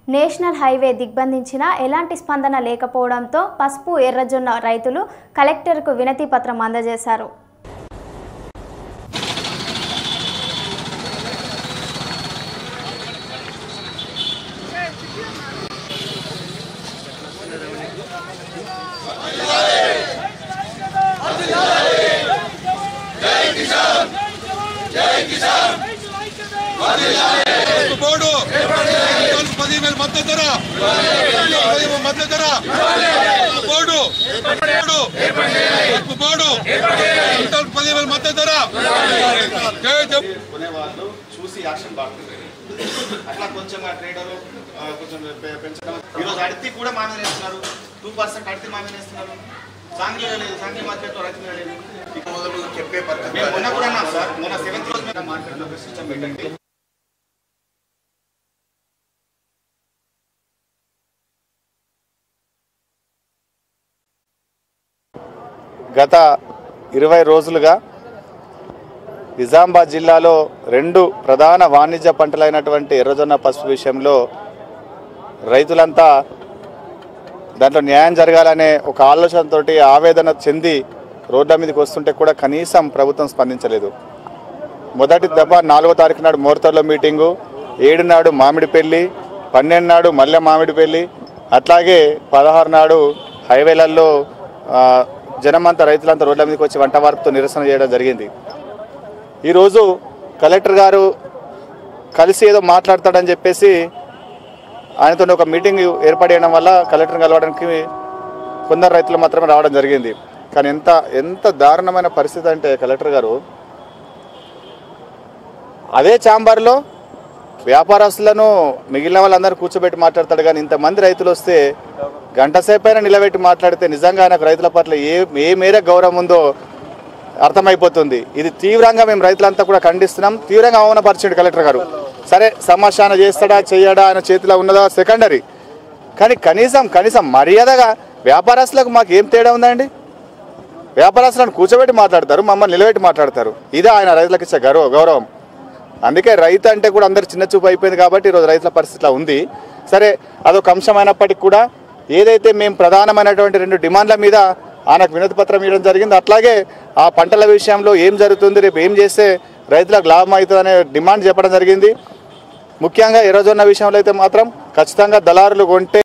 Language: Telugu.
నేషనల్ హైవే దిగ్బంధించినా ఎలాంటి స్పందన లేకపోవడంతో పసుపు ఎర్రజొన్న రైతులు కలెక్టర్కు వినతి పత్రం అందజేశారు బోర్డు క్వింటాల్కు పదివేల మద్దతు ధర పదివేల మద్దతు ధర బోర్డు బోర్డు పసుపు బోర్డు క్వింటాల్కు పదివేల మద్దతు ధర జై జై కొనేవాళ్ళు చూసి యాక్షన్ పడుతుంది అట్లా కొంచెం ఆ ట్రేడర్ కొంచెం పె- పెంచడం ఈరోజు అడితి కూడా మా మీద వేస్తున్నారు టూ పర్సెంట్ అడితి మా మీద వేస్తున్నారు సాంఘిక లేదు సాంఘిక మార్కెట్లో రైతు మీద లేదు మొదలు చెప్పే పద్ధతి మేము మొన్న కూడా అన్నాం సార్ మొన్న సెవెంత్ రోజు మీద మార్కెట్లో సిస్టమ్ పెట్టండి గత ఇరవై రోజులుగా నిజామాబాద్ జిల్లాలో రెండు ప్రధాన వాణిజ్య పంటలైనటువంటి ఎర్రజొన్న పసుపు విషయంలో రైతులంతా దాంట్లో న్యాయం జరగాలనే ఒక ఆలోచనతోటి ఆవేదన చెంది రోడ్ల మీదకి వస్తుంటే కూడా కనీసం ప్రభుత్వం స్పందించలేదు మొదటి దఫా నాలుగో తారీఖు నాడు మోర్తర్లో మీటింగు ఏడు నాడు మామిడిపల్లి పన్నెండు నాడు మల్లె మామిడిపల్లి అట్లాగే పదహారు నాడు హైవేలలో ఆ, జనమంతా రైతులంతా రోడ్ల మీదకి వచ్చి వంట వార్పుతో నిరసన చేయడం జరిగింది ఈరోజు కలెక్టర్ గారు కలిసి ఏదో మాట్లాడతాడని చెప్పేసి ఆయనతో ఒక మీటింగ్ ఏర్పాటు చేయడం వల్ల కలెక్టర్ని కలవడానికి కొందరు రైతులు మాత్రమే రావడం జరిగింది కానీ ఎంత ఎంత దారుణమైన పరిస్థితి అంటే కలెక్టర్ గారు అదే ఛాంబర్లో వ్యాపారస్తులను మిగిలిన వాళ్ళందరూ కూర్చోబెట్టి మాట్లాడతాడు కానీ ఇంతమంది రైతులు వస్తే గంట సేపైనా నిలబెట్టి మాట్లాడితే నిజంగా ఆయనకు రైతుల పట్ల ఏ ఏ మేర గౌరవం ఉందో అర్థమైపోతుంది ఇది తీవ్రంగా మేము రైతులంతా కూడా ఖండిస్తున్నాం తీవ్రంగా అవమానపరిచాడు కలెక్టర్ గారు సరే సమాచారం చేస్తాడా చేయడా ఆయన చేతిలో ఉన్నదా సెకండరీ కానీ కనీసం కనీసం మర్యాదగా వ్యాపారస్తులకు మాకు ఏం తేడా ఉందండి వ్యాపారస్తులను కూర్చోబెట్టి మాట్లాడతారు మమ్మల్ని నిలబెట్టి మాట్లాడతారు ఇదే ఆయన రైతులకు ఇచ్చే గౌరవ గౌరవం అందుకే రైతు అంటే కూడా అందరు చిన్న చూపు అయిపోయింది కాబట్టి ఈరోజు రైతుల పరిస్థితి ఇలా ఉంది సరే అదొక అంశం అయినప్పటికీ కూడా ఏదైతే మేము ప్రధానమైనటువంటి రెండు డిమాండ్ల మీద ఆయనకు వినతి పత్రం ఇవ్వడం జరిగింది అట్లాగే ఆ పంటల విషయంలో ఏం జరుగుతుంది రేపు ఏం చేస్తే రైతులకు లాభం అవుతుంది అనే డిమాండ్ చెప్పడం జరిగింది ముఖ్యంగా ఎర్రజొన్న విషయంలో అయితే మాత్రం ఖచ్చితంగా దళారులు కొంటే